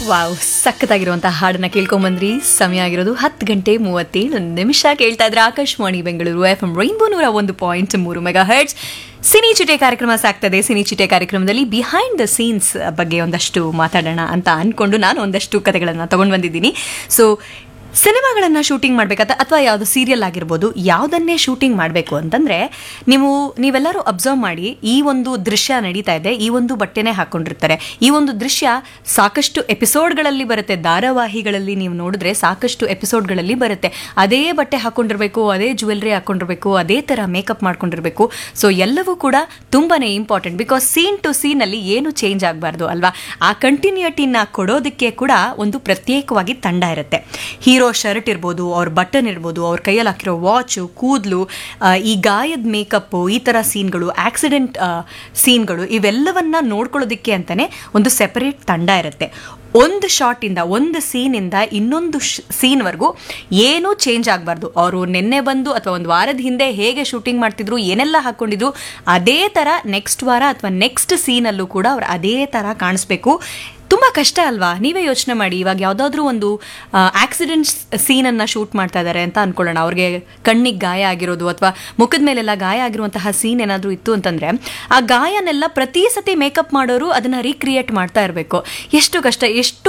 wow ಸಖತ್ತಾಗಿರುವಂತಹ ಹಾಡನ್ನ ಕೇಳ್ಕೊಂಬಂದ್ರಿ ಸಮಯ ಆಗಿರೋದು ಹತ್ತು ಗಂಟೆ ಮೂವತ್ತೇಳು ನಿಮಿಷ ಕೇಳ್ತಾ ಇದ್ರೆ Akashvani Bengaluru F M rainbow ನೂರ ಒಂದು ಪಾಯಿಂಟ್ ಮೂರು ಮೆಗಾ ಹರ್ಟ್ಸ್ ಸಿನಿ ಚಿಟೆ ಕಾರ್ಯಕ್ರಮ ಸಾಕ್ತದೆ ಸಿನಿ ಚಿಟೆ ಕಾರ್ಯಕ್ರಮದಲ್ಲಿ ಬಿಹೈಂಡ್ ದ ಸೀನ್ಸ್ ಬಗ್ಗೆ ಒಂದಷ್ಟು ಮಾತಾಡೋಣ ಅಂತ ಅನ್ಕೊಂಡು ನಾನು ಒಂದಷ್ಟು ಕಥೆಗಳನ್ನು ತಗೊಂಡು ಬಂದಿದ್ದೀನಿ ಸೊ ಸಿನಿಮಾಗಳನ್ನು ಶೂಟಿಂಗ್ ಮಾಡಬೇಕಾದ ಅಥವಾ ಯಾವುದು ಸೀರಿಯಲ್ ಆಗಿರ್ಬೋದು ಯಾವುದನ್ನೇ ಶೂಟಿಂಗ್ ಮಾಡಬೇಕು ಅಂತಂದರೆ ನೀವು ನೀವೆಲ್ಲರೂ ಅಬ್ಸರ್ವ್ ಮಾಡಿ ಈ ಒಂದು ದೃಶ್ಯ ನಡೀತಾ ಇದೆ ಈ ಒಂದು ಬಟ್ಟೆನೇ ಹಾಕ್ಕೊಂಡಿರ್ತಾರೆ ಈ ಒಂದು ದೃಶ್ಯ ಸಾಕಷ್ಟು ಎಪಿಸೋಡ್ಗಳಲ್ಲಿ ಬರುತ್ತೆ ಧಾರಾವಾಹಿಗಳಲ್ಲಿ ನೀವು ನೋಡಿದ್ರೆ ಸಾಕಷ್ಟು ಎಪಿಸೋಡ್ಗಳಲ್ಲಿ ಬರುತ್ತೆ ಅದೇ ಬಟ್ಟೆ ಹಾಕ್ಕೊಂಡಿರ್ಬೇಕು ಅದೇ ಜ್ಯುವೆಲ್ರಿ ಹಾಕ್ಕೊಂಡಿರ್ಬೇಕು ಅದೇ ಥರ ಮೇಕಪ್ ಮಾಡ್ಕೊಂಡಿರ್ಬೇಕು ಸೊ ಎಲ್ಲವೂ ಕೂಡ ತುಂಬಾ ಇಂಪಾರ್ಟೆಂಟ್ ಬಿಕಾಸ್ ಸೀನ್ ಟು ಸೀನಲ್ಲಿ ಏನು ಚೇಂಜ್ ಆಗಬಾರ್ದು ಅಲ್ವಾ ಆ ಕಂಟಿನ್ಯೂಟಿನ ಕೊಡೋದಕ್ಕೆ ಕೂಡ ಒಂದು ಪ್ರತ್ಯೇಕವಾಗಿ ತಂಡ ಇರುತ್ತೆ ಹೀರೋ ಶರ್ಟ್ ಇರ್ಬೋದು ಅವ್ರ ಬಟನ್ ಇರ್ಬೋದು ಅವ್ರ ಕೈಯಲ್ಲಿ ಹಾಕಿರೋ ವಾಚು ಕೂದಲು ಈ ಗಾಯದ ಮೇಕಪ್ಪು ಈ ಥರ ಸೀನ್ಗಳು ಆಕ್ಸಿಡೆಂಟ್ ಸೀನ್ಗಳು ಇವೆಲ್ಲವನ್ನ ನೋಡ್ಕೊಳ್ಳೋದಕ್ಕೆ ಅಂತಲೇ ಒಂದು ಸೆಪರೇಟ್ ತಂಡ ಇರುತ್ತೆ ಒಂದು ಶಾಟಿಂದ ಒಂದು ಸೀನಿಂದ ಇನ್ನೊಂದು ಸೀನ್ವರೆಗೂ ಏನೂ ಚೇಂಜ್ ಆಗಬಾರ್ದು ಅವರು ನಿನ್ನೆ ಬಂದು ಅಥವಾ ಒಂದು ವಾರದ ಹಿಂದೆ ಹೇಗೆ ಶೂಟಿಂಗ್ ಮಾಡ್ತಿದ್ರು ಏನೆಲ್ಲ ಹಾಕ್ಕೊಂಡಿದ್ರು ಅದೇ ಥರ ನೆಕ್ಸ್ಟ್ ವಾರ ಅಥವಾ ನೆಕ್ಸ್ಟ್ ಸೀನಲ್ಲೂ ಕೂಡ ಅವ್ರು ಅದೇ ಥರ ಕಾಣಿಸ್ಬೇಕು ತುಂಬ ಕಷ್ಟ ಅಲ್ವಾ ನೀವೇ ಯೋಚನೆ ಮಾಡಿ ಇವಾಗ ಯಾವುದಾದ್ರೂ ಒಂದು ಆಕ್ಸಿಡೆಂಟ್ ಸೀನನ್ನು ಶೂಟ್ ಮಾಡ್ತಾ ಇದ್ದಾರೆ ಅಂತ ಅನ್ಕೊಳ್ಳೋಣ ಅವ್ರಿಗೆ ಕಣ್ಣಿಗೆ ಗಾಯ ಆಗಿರೋದು ಅಥವಾ ಮುಖದ ಮೇಲೆಲ್ಲ ಗಾಯ ಆಗಿರುವಂತಹ ಸೀನ್ ಏನಾದರೂ ಇತ್ತು ಅಂತಂದರೆ ಆ ಗಾಯನೆಲ್ಲ ಪ್ರತಿ ಸತಿ ಮೇಕಪ್ ಮಾಡೋರು ಅದನ್ನು ರೀಕ್ರಿಯೇಟ್ ಮಾಡ್ತಾ ಇರಬೇಕು ಎಷ್ಟು ಕಷ್ಟ ಎಷ್ಟು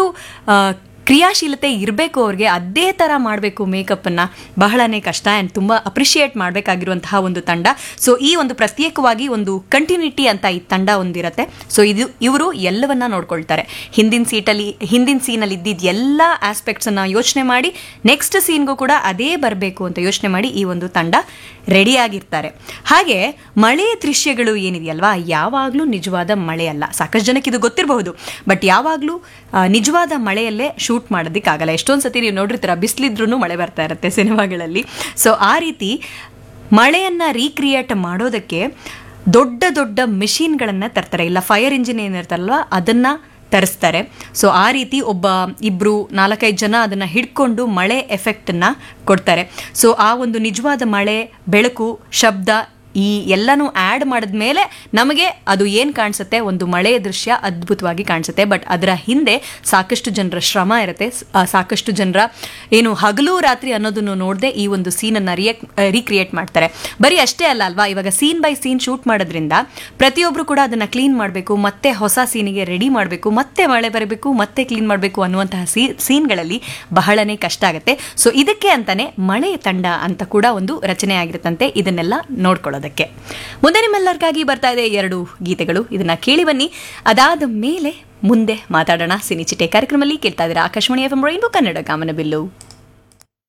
ಕ್ರಿಯಾಶೀಲತೆ ಇರಬೇಕು ಅವ್ರಿಗೆ ಅದೇ ಥರ ಮಾಡಬೇಕು ಮೇಕಪ್ಪನ್ನು ಬಹಳನೇ ಕಷ್ಟ ಆ್ಯಂಡ್ ತುಂಬ ಅಪ್ರಿಷಿಯೇಟ್ ಮಾಡಬೇಕಾಗಿರುವಂತಹ ಒಂದು ತಂಡ ಸೊ ಈ ಒಂದು ಪ್ರತ್ಯೇಕವಾಗಿ ಒಂದು ಕಂಟಿನ್ಯೂಟಿ ಅಂತ ಈ ತಂಡ ಒಂದಿರುತ್ತೆ ಸೊ ಇದು ಇವರು ಎಲ್ಲವನ್ನ ನೋಡ್ಕೊಳ್ತಾರೆ ಹಿಂದಿನ ಸೀಟಲ್ಲಿ ಹಿಂದಿನ ಸೀನಲ್ಲಿ ಇದ್ದಿದ್ದ ಎಲ್ಲ ಆಸ್ಪೆಕ್ಟ್ಸನ್ನು ಯೋಚನೆ ಮಾಡಿ ನೆಕ್ಸ್ಟ್ ಸೀನ್ಗೂ ಕೂಡ ಅದೇ ಬರಬೇಕು ಅಂತ ಯೋಚನೆ ಮಾಡಿ ಈ ಒಂದು ತಂಡ ರೆಡಿಯಾಗಿರ್ತಾರೆ ಹಾಗೆ ಮಳೆ ದೃಶ್ಯಗಳು ಏನಿದೆಯಲ್ವಾ ಯಾವಾಗಲೂ ನಿಜವಾದ ಮಳೆ ಅಲ್ಲ ಸಾಕಷ್ಟು ಜನಕ್ಕೆ ಇದು ಗೊತ್ತಿರಬಹುದು ಬಟ್ ಯಾವಾಗಲೂ ನಿಜವಾದ ಮಳೆಯಲ್ಲೇ ಶೂಟ್ ಮಾಡೋದಕ್ಕಾಗಲ್ಲ ಎಷ್ಟೊಂದು ಸತಿ ನೀವು ನೋಡಿರ್ತೀರ ಬಿಸಿಲಿದ್ರೂ ಮಳೆ ಬರ್ತಾ ಇರುತ್ತೆ ಸಿನಿಮಾಗಳಲ್ಲಿ ಸೊ ಆ ರೀತಿ ಮಳೆಯನ್ನು ರೀಕ್ರಿಯೇಟ್ ಮಾಡೋದಕ್ಕೆ ದೊಡ್ಡ ದೊಡ್ಡ ಮಿಷಿನ್ಗಳನ್ನು ತರ್ತಾರೆ ಇಲ್ಲ ಫೈರ್ ಇಂಜಿನ್ ಏನಿರ್ತಲ್ವ ಅದನ್ನು ತರಿಸ್ತಾರೆ ಸೊ ಆ ರೀತಿ ಒಬ್ಬ ಇಬ್ಬರು ನಾಲ್ಕೈದು ಜನ ಅದನ್ನು ಹಿಡ್ಕೊಂಡು ಮಳೆ ಎಫೆಕ್ಟನ್ನು ಕೊಡ್ತಾರೆ ಸೊ ಆ ಒಂದು ನಿಜವಾದ ಮಳೆ ಬೆಳಕು ಶಬ್ದ ಈ ಎಲ್ಲನೂ ಆ್ಯಡ್ ಮಾಡಿದ್ಮೇಲೆ ನಮಗೆ ಅದು ಏನು ಕಾಣಿಸುತ್ತೆ ಒಂದು ಮಳೆಯ ದೃಶ್ಯ ಅದ್ಭುತವಾಗಿ ಕಾಣಿಸುತ್ತೆ ಬಟ್ ಅದರ ಹಿಂದೆ ಸಾಕಷ್ಟು ಜನರ ಶ್ರಮ ಇರುತ್ತೆ ಸಾಕಷ್ಟು ಜನರ ಏನು ಹಗಲು ರಾತ್ರಿ ಅನ್ನೋದನ್ನು ನೋಡದೆ ಈ ಒಂದು ಸೀನನ್ನು ರಿಯಕ್ ರೀಕ್ರಿಯೇಟ್ ಮಾಡ್ತಾರೆ ಬರೀ ಅಷ್ಟೇ ಅಲ್ಲ ಅಲ್ವಾ ಇವಾಗ ಸೀನ್ ಬೈ ಸೀನ್ ಶೂಟ್ ಮಾಡೋದ್ರಿಂದ ಪ್ರತಿಯೊಬ್ಬರು ಕೂಡ ಅದನ್ನು ಕ್ಲೀನ್ ಮಾಡಬೇಕು ಮತ್ತೆ ಹೊಸ ಸೀನಿಗೆ ರೆಡಿ ಮಾಡಬೇಕು ಮತ್ತೆ ಮಳೆ ಬರಬೇಕು ಮತ್ತೆ ಕ್ಲೀನ್ ಮಾಡಬೇಕು ಅನ್ನುವಂತಹ ಸೀ ಸೀನ್ಗಳಲ್ಲಿ ಬಹಳನೇ ಕಷ್ಟ ಆಗುತ್ತೆ ಸೊ ಇದಕ್ಕೆ ಅಂತಾನೆ ಮಳೆ ತಂಡ ಅಂತ ಕೂಡ ಒಂದು ರಚನೆ ಆಗಿರುತ್ತಂತೆ ಇದನ್ನೆಲ್ಲ ನೋಡ್ಕೊಳ್ಳೋದು ಮುಂದೆ ನಿಮ್ಮೆಲ್ಲರಿಗಾಗಿ ಬರ್ತಾ ಇದೆ ಎರಡು ಗೀತೆಗಳು ಇದನ್ನ ಕೇಳಿ ಬನ್ನಿ ಅದಾದ ಮೇಲೆ ಮುಂದೆ ಮಾತಾಡೋಣ ಸಿನಿ ಚಿಟೆ ಕಾರ್ಯಕ್ರಮದಲ್ಲಿ ಕೇಳ್ತಾ ಇದ್ದೀರಾ Akashvani F M rainbow Kannada ಕಾಮನಬಿಲ್ಲು